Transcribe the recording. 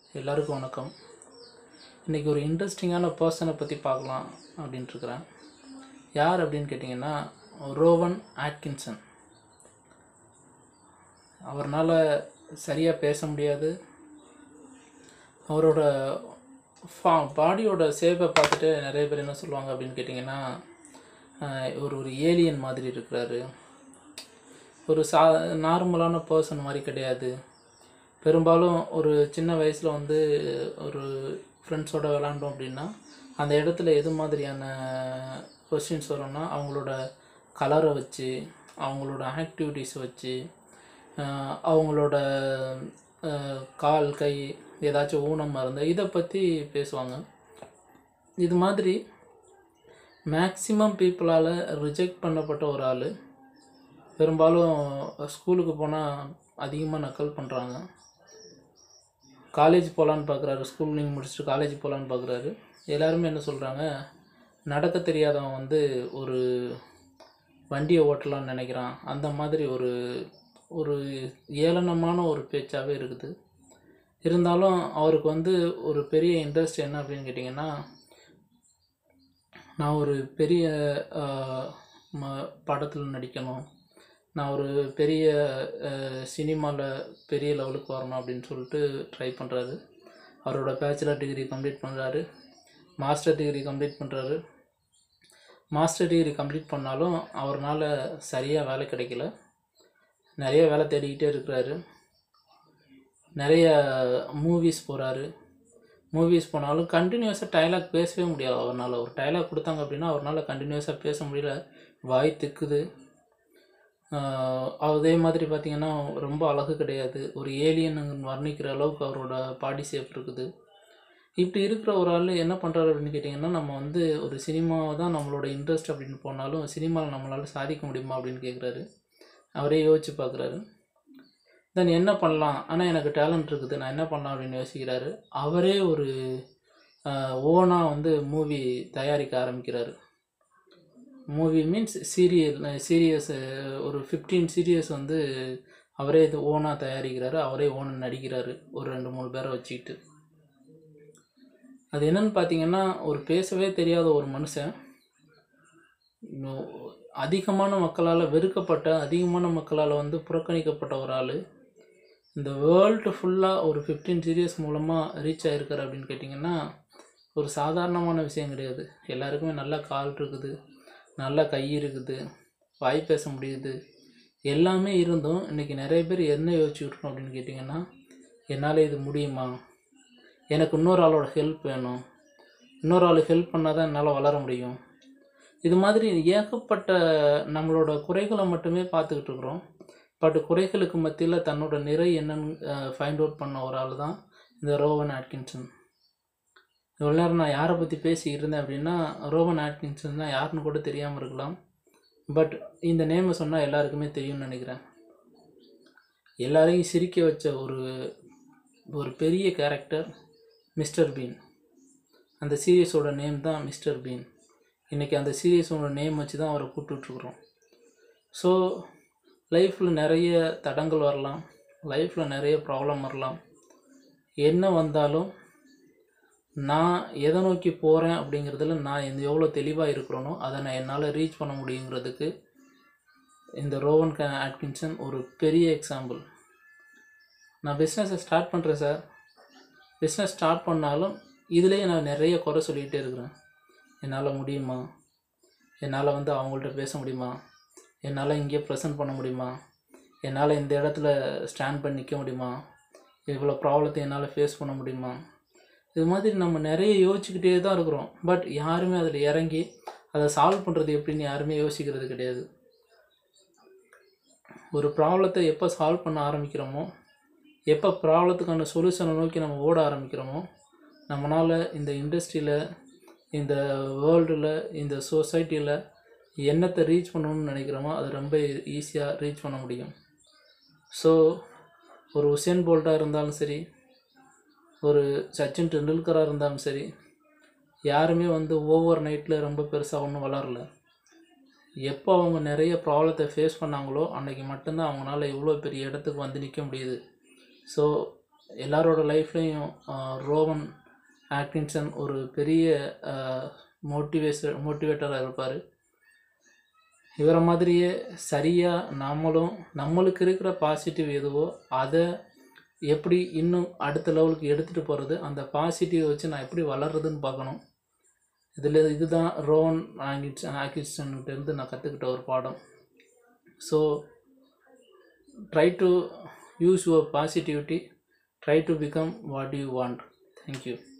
எல்லாருக்கும் வணக்கம் இன்றைக்கி ஒரு இன்ட்ரெஸ்டிங்கான பர்சனை பற்றி பார்க்கலாம் அப்படின்ட்டு இருக்கிறேன் யார் அப்படின்னு கேட்டிங்கன்னா ரோவன் ஆட்கின்சன் அவர்னால் சரியாக பேச முடியாது அவரோட ஃபா பாடியோட சேவை பார்த்துட்டு நிறைய பேர் என்ன சொல்லுவாங்க அப்படின்னு கேட்டிங்கன்னா ஆஹ், ஒரு ஒரு ஏலியன் மாதிரி இருக்கிறாரு ஒரு சா நார்மலான பர்சன் மாதிரி கிடையாது பெரும்பாலும் ஒரு சின்ன வயசில் வந்து ஒரு ஃப்ரெண்ட்ஸோட விளாண்டோம் அப்படின்னா அந்த இடத்துல எது மாதிரியான கொஸ்டின்ஸ் வரும்னா அவங்களோட கலரை வச்சு அவங்களோட ஆக்டிவிட்டீஸை வச்சு ஆஹ் அவங்களோட ஆஹ் கால் கை ஏதாச்சும் ஊனமாக இருந்தால் இதை பற்றி பேசுவாங்க இது மாதிரி மேக்ஸிமம் பீப்புளால் ரிஜெக்ட் பண்ணப்பட்ட ஒரு ஆள் பெரும்பாலும் ஸ்கூலுக்கு போனால் அதிகமாக நக்கல் பண்ணுறாங்க காலேஜ் போகலான்னு பார்க்குறாரு ஸ்கூலிங் முடிச்சுட்டு காலேஜ் போகலான்னு பார்க்குறாரு எல்லாருமே என்ன சொல்கிறாங்க நடக்க தெரியாதவன் வந்து ஒரு வண்டியை ஓட்டலாம்னு நினைக்கிறான் அந்த மாதிரி ஒரு ஒரு ஏளனமான ஒரு பேச்சாகவே இருக்குது இருந்தாலும் அவருக்கு வந்து ஒரு பெரிய இன்ட்ரெஸ்ட் என்ன அப்படின்னு கேட்டிங்கன்னா நான் ஒரு பெரிய ம படத்தில் நடிக்கணும் நான் ஒரு பெரிய சினிமாவில் பெரிய லெவலுக்கு வரணும் அப்படின்னு சொல்லிட்டு ட்ரை பண்ணுறாரு அவரோட பேச்சுலர் டிகிரி கம்ப்ளீட் பண்ணுறாரு மாஸ்டர் டிகிரி கம்ப்ளீட் பண்ணுறாரு மாஸ்டர் டிகிரி கம்ப்ளீட் பண்ணாலும் அவர்னால சரியாக வேலை கிடைக்கல நிறைய வேலை தேடிக்கிட்டே இருக்கிறாரு நிறைய மூவிஸ் போகிறாரு மூவிஸ் போனாலும் கண்டினியூஸாக டைலாக் பேசவே முடியாது அவர்னால ஒரு டைலாக் கொடுத்தாங்க அப்படின்னா அவர்னால கண்டினியூஸாக பேச முடியல வாய் திக்குது ஆஹ் அதே மாதிரி பார்த்தீங்கன்னா ரொம்ப அழகு கிடையாது ஒரு ஏலியன் வர்ணிக்கிற அளவுக்கு அவரோட பாடி ஷேப் இருக்குது இப்படி இருக்கிற ஒரு ஆள் என்ன பண்ணுறாரு அப்படின்னு கேட்டிங்கன்னா நம்ம வந்து ஒரு சினிமாவை தான் நம்மளோட இன்ட்ரெஸ்ட் அப்படின்னு போனாலும் சினிமாவில் நம்மளால் சாதிக்க முடியுமா அப்படின்னு கேட்குறாரு அவரே யோசிச்சு பார்க்குறாரு தென் என்ன பண்ணலாம் ஆனால் எனக்கு டேலண்ட் இருக்குது நான் என்ன பண்ணலாம் அப்படின்னு யோசிக்கிறாரு அவரே ஒரு ஓனாக வந்து மூவி தயாரிக்க ஆரம்பிக்கிறாரு மூவி மீன்ஸ் சீரியல் சீரியஸ் ஒரு ஃபிஃப்டீன் சீரியஸ் வந்து அவரே இது ஓனாக தயாரிக்கிறாரு அவரே ஓனாக நடிக்கிறாரு ஒரு ரெண்டு மூணு பேரை வச்சுக்கிட்டு அது என்னன்னு பார்த்தீங்கன்னா ஒரு பேசவே தெரியாத ஒரு மனுஷன் இன்னும் அதிகமான மக்களால் வெறுக்கப்பட்ட அதிகமான மக்களால் வந்து புறக்கணிக்கப்பட்ட ஒரு ஆள் இந்த வேர்ல்டு ஃபுல்லாக ஒரு ஃபிஃப்டீன் சீரியஸ் மூலமாக ரீச் ஆகிருக்காரு அப்படின்னு கேட்டிங்கன்னா ஒரு சாதாரணமான விஷயம் கிடையாது எல்லாருக்குமே நல்ல கால் இருக்குது நல்ல கை இருக்குது வாய் பேச முடியுது எல்லாமே இருந்தும் இன்றைக்கி நிறைய பேர் என்ன யோசிச்சுட்டு இருக்கோம் அப்படின்னு கேட்டிங்கன்னா என்னால் இது முடியுமா எனக்கு இன்னொரு ஆளோட ஹெல்ப் வேணும் இன்னொரு ஆள் ஹெல்ப் பண்ணால் தான் என்னால் வளர முடியும் இது மாதிரி ஏகப்பட்ட நம்மளோட குறைகளை மட்டுமே பார்த்துக்கிட்டு இருக்கிறோம் பட் குறைகளுக்கு மத்தியில் தன்னோட நிறை என்னன்னு ஃபைண்ட் அவுட் பண்ண ஒரு ஆள் தான் இந்த ரோவன் ஆட்கின்சன் இவ்வளோ நேரம் நான் யாரை பற்றி பேசிக்கிட்டு இருந்தேன் அப்படின்னா ரோவன் ஆட்கின்சன் தான் யாருன்னு கூட தெரியாமல் இருக்கலாம் பட் இந்த நேமை சொன்னால் எல்லாருக்குமே தெரியும்னு நினைக்கிறேன் எல்லாரையும் சிரிக்க வச்ச ஒரு ஒரு பெரிய கேரக்டர் மிஸ்டர் பீன் அந்த சீரியஸோட நேம் தான் மிஸ்டர் பீன் இன்றைக்கி அந்த சீரியஸோட நேம் வச்சு தான் அவரை கூப்பிட்டுட்ருக்குறோம் ஸோ லைஃப்பில் நிறைய தடங்கள் வரலாம் லைஃப்பில் நிறைய ப்ராப்ளம் வரலாம் என்ன வந்தாலும் நான் எதை நோக்கி போகிறேன் அப்படிங்கிறதுல நான் எந்த எவ்வளோ தெளிவாக இருக்கிறேனோ அதை நான் என்னால் ரீச் பண்ண முடியுங்கிறதுக்கு இந்த ரோவன் க ஆட்கின்சன் ஒரு பெரிய எக்ஸாம்பிள் நான் பிஸ்னஸை ஸ்டார்ட் பண்ணுறேன் சார் பிஸ்னஸ் ஸ்டார்ட் பண்ணாலும் இதுலேயே நான் நிறைய குறை சொல்லிக்கிட்டே இருக்கிறேன் என்னால் முடியுமா என்னால் வந்து அவங்கள்ட்ட பேச முடியுமா என்னால் இங்கே ப்ரெசென்ட் பண்ண முடியுமா என்னால் இந்த இடத்துல ஸ்டாண்ட் பண்ணி நிற்க முடியுமா இவ்வளோ ப்ராப்ளத்தை என்னால் ஃபேஸ் பண்ண முடியுமா இது மாதிரி நம்ம நிறைய யோசிச்சுக்கிட்டே தான் இருக்கிறோம் பட் யாருமே அதில் இறங்கி அதை சால்வ் பண்ணுறது எப்படின்னு யாருமே யோசிக்கிறது கிடையாது ஒரு ப்ராப்ளத்தை எப்போ சால்வ் பண்ண ஆரம்பிக்கிறோமோ எப்போ ப்ராப்ளத்துக்கான சொல்யூஷனை நோக்கி நம்ம ஓட ஆரம்பிக்கிறோமோ நம்மளால் இந்த இண்டஸ்ட்ரியில் இந்த வேர்ல்டில் இந்த சொசைட்டியில் என்னத்தை ரீச் பண்ணணும்னு நினைக்கிறோமோ அது ரொம்ப ஈஸியாக ரீச் பண்ண முடியும் ஸோ ஒரு உசேன் போல்ட்டாக இருந்தாலும் சரி ஒரு சச்சின் டெண்டுல்கராக இருந்தாலும் சரி யாருமே வந்து ஓவர் நைட்டில் ரொம்ப பெருசாக ஒன்றும் வளரல எப்போ அவங்க நிறைய ப்ராப்ளத்தை ஃபேஸ் பண்ணாங்களோ அன்றைக்கி மட்டும்தான் அவங்களால இவ்வளோ பெரிய இடத்துக்கு வந்து நிற்க முடியுது ஸோ எல்லாரோட லைஃப்லேயும் ரோவன் ஆக்டின்சன் ஒரு பெரிய மோட்டிவேஷன் மோட்டிவேட்டராக இருப்பார் இவரை மாதிரியே சரியாக நாமளும் நம்மளுக்கு இருக்கிற பாசிட்டிவ் எதுவோ அதை எப்படி இன்னும் அடுத்த லெவலுக்கு எடுத்துகிட்டு போகிறது அந்த பாசிட்டிவை வச்சு நான் எப்படி வளர்றதுன்னு பார்க்கணும் இதில் இதுதான் ரோன் ஆங்கிட்ஸ் ஆக்கிட்சன்கிட்டேருந்து நான் கற்றுக்கிட்ட ஒரு பாடம் so try to use your positivity try to become what you want thank you